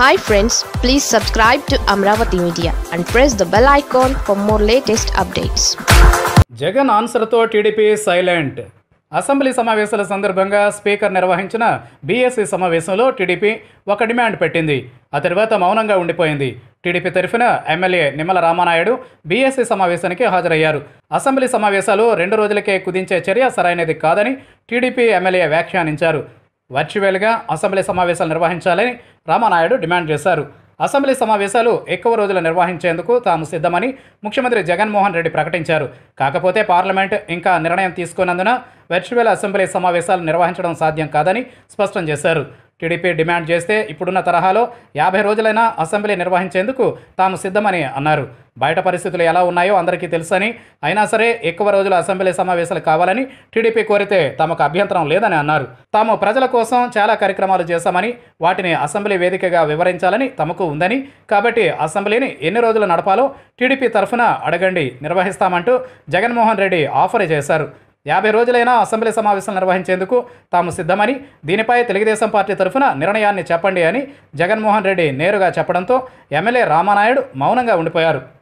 hi friends please subscribe to Amaravati media and press the bell icon for more latest updates Jagan ఆన్సర్తో TDP silent assembly సమావేశాల సందర్భంగా speaker నిర్వహించిన BSc సమావేశంలో TDP ఒక demand పెట్టింది ఆ తర్వాత మౌనంగా ఉండిపోయింది టీడీపీ తరఫున ఎమ్మెల్యే నిమ్మల రామానాయుడు బీఎస్సీ సమావేశానికి హాజరయ్యారు అసెంబ్లీ సమావేశాలు రెండు రోజులకే కుదించే చర్య సరైనది కాదని టీడీపీ ఎమ్మెల్యే వ్యాఖ్యానించారు వర్చువల్గా అసెంబ్లీ సమావేశాలు నిర్వహించాలని రామానాయుడు డిమాండ్ చేశారు అసెంబ్లీ సమావేశాలు ఎక్కువ రోజులు నిర్వహించేందుకు తాము సిద్ధమని ముఖ్యమంత్రి జగన్మోహన్ రెడ్డి ప్రకటించారు కాకపోతే పార్లమెంట్ ఇంకా నిర్ణయం తీసుకున్నందున వర్చువల్ అసెంబ్లీ సమావేశాలు నిర్వహించడం సాధ్యం కాదని స్పష్టం చేశారు టీడీపీ డిమాండ్ చేస్తే ఇప్పుడున్న తరహాలో యాభై రోజులైనా అసెంబ్లీ నిర్వహించేందుకు తాము సిద్ధమని అన్నారు బయట పరిస్థితులు ఎలా ఉన్నాయో అందరికీ తెలుసని అయినా సరే ఎక్కువ రోజుల అసెంబ్లీ సమావేశాలు కావాలని టీడీపీ కోరితే తమకు అభ్యంతరం లేదని అన్నారు తాము ప్రజల కోసం చాలా కార్యక్రమాలు చేశామని వాటిని అసెంబ్లీ వేదికగా వివరించాలని తమకు ఉందని కాబట్టి అసెంబ్లీని ఎన్ని రోజులు నడపాలో టీడీపీ తరఫున అడగండి నిర్వహిస్తామంటూ జగన్మోహన్ రెడ్డి ఆఫర్ చేశారు యాభై రోజులైనా అసెంబ్లీ సమావేశం నిర్వహించేందుకు తాము సిద్ధమని దీనిపై తెలుగుదేశం పార్టీ తరఫున నిర్ణయాన్ని చెప్పండి అని జగన్మోహన్ రెడ్డి నేరుగా చెప్పడంతో ఎమ్మెల్యే రామానాయుడు మౌనంగా ఉండిపోయారు